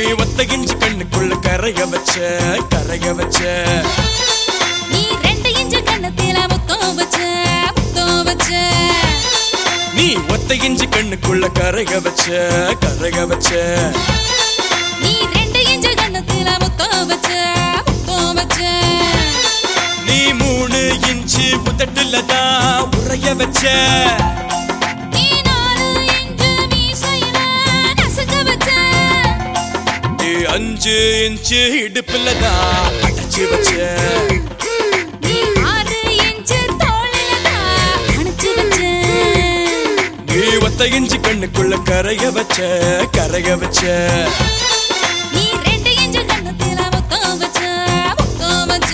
ஒத்த இஞ்சி கண்ணுக்குள்ள கரைய வச்ச கரைய வச்ச நீ ரெண்டு இன்ச்சு கண்ணத்தில முத்தம் வச்ச முத்தம் வச்ச நீ ஒத்த இஞ்சி கண்ணுக்குள்ள கரைய வச்ச கரைய வச்ச நீ ரெண்டு இன்ச்சு கண்ணத்தில முத்தம் வச்ச முத்தம் வச்ச நீ மூணு இன்ச்சு உதட்டுல தான் உறைய வச்ச நீ நாலு இன்ச்சு மீசையில நசுக்க வச்ச நீ அஞ்சு இன்ச்சு இடுப்புல தான் அடைச்சு வச்ச நீ ஆறு இன்ச்சு தோளில தான் அணைச்சு வச்ச நீ ஒத்த இஞ்சி கண்ணுக்குள்ள கரைய வச்ச கரைய வச்ச நீ ரெண்டு இன்ச்சு கண்ணத்தில முத்தம் வச்ச முத்தம் வச்ச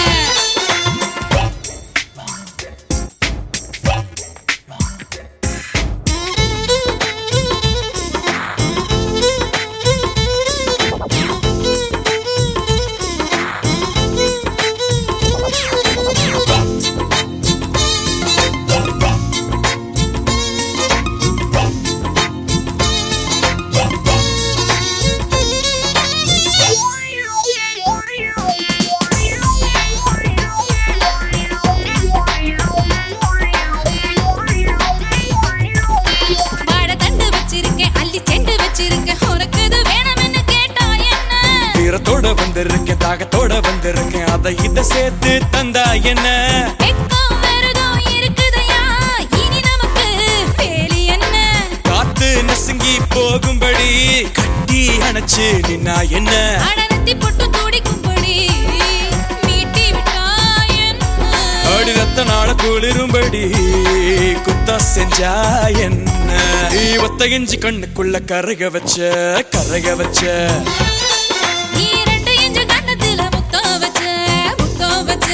வாழை தண்டு வச்சிருக்கேன் அள்ளி செண்டு வச்சிருக்கேன் உனக்கு இது வேணும்னு கேட்டா என்ன தீரத்தோட வந்திருக்கேன் தாகத்தோட வந்திருக்கேன் அதை இத சேர்த்து தந்தா என்ன வெக்கம் வெறுகம் இருக்குதையா இனி நமக்கு வேலி என்ன காத்து நசுங்கி போகும்படி கட்டி அணைச்சு நின்னா என்ன அடனத்தி பொட்டு துடிக்கும்படி மீட்டி விட்டா என்ன அடி ரத்த நாள குளிரும்படி குத்தா செஞ்சா என்ன நீ ஒத்த இஞ்சி கண்ணுக்குள்ள கரைய வச்ச கரைய வச்ச நீ ரெண்டு இன்ச்சு கண்ணத்துல முத்தம் வச்ச முத்தம் வச்ச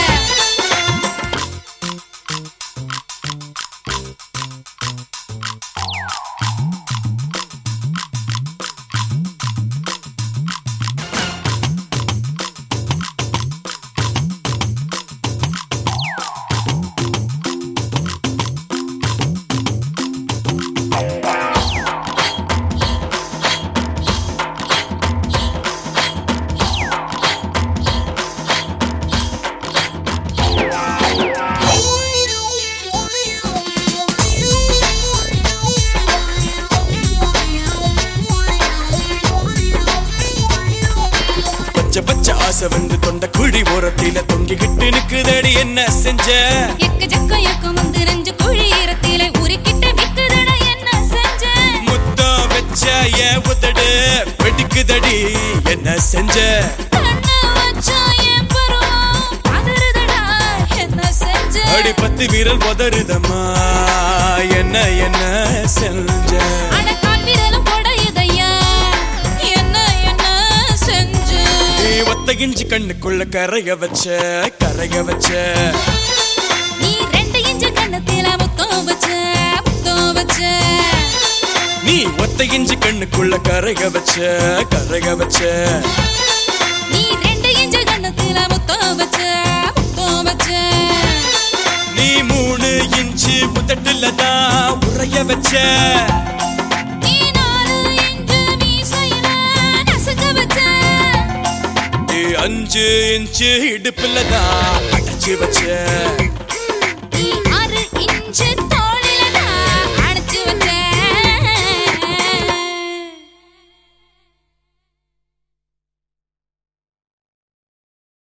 பச்சை பச்சை ஆசை வந்து தொண்ட குழி ஓரத்தில தொங்கிக்கிட்டு நிக்குதடி என்ன செஞ்ச எக்க ஜக்க எக்க வந்து நெஞ்சு குழி ஈரத்திலே உருக்கிட்ட விக்குதட என்ன செஞ்ச முத்தம் வச்ச ஏன் உதடு வெடிக்குதடி என்ன செஞ்ச கண்ணு வச்சா என் பருவம் பதறுதடா என்ன செஞ்ச அடி பத்து வீரல் உதறுதம்மா என்ன என்ன செஞ்ச அட கால் விரலும் கொடையுதையா என்ன என்ன செஞ்ச நீ ஒத்த இஞ்சி கண்ணுக்குள்ள கரைய வச்ச கரைய வச்ச நீ ரெண்டு இன்ச்சு கண்ணத்தில முத்தம் வச்ச முத்தம் வச்ச நீ ஒத்த இஞ்சி கண்ணுக்குள்ள கரைய வச்ச கரைய வச்ச நீ ரெண்டு இன்ச்சு கண்ணத்தில முத்தம் வச்ச முத்தம் வச்ச நீ மூணு இன்ச்சு உதட்டுல தான் உறைய வச்ச நீ நாலு இன்ச்சு மீசையில நசுக்க வச்ச நீ அஞ்சு இன்ச்சு இடுப்புல தான் அடைச்சு வச்ச நீ ஆறு இன்ச்சு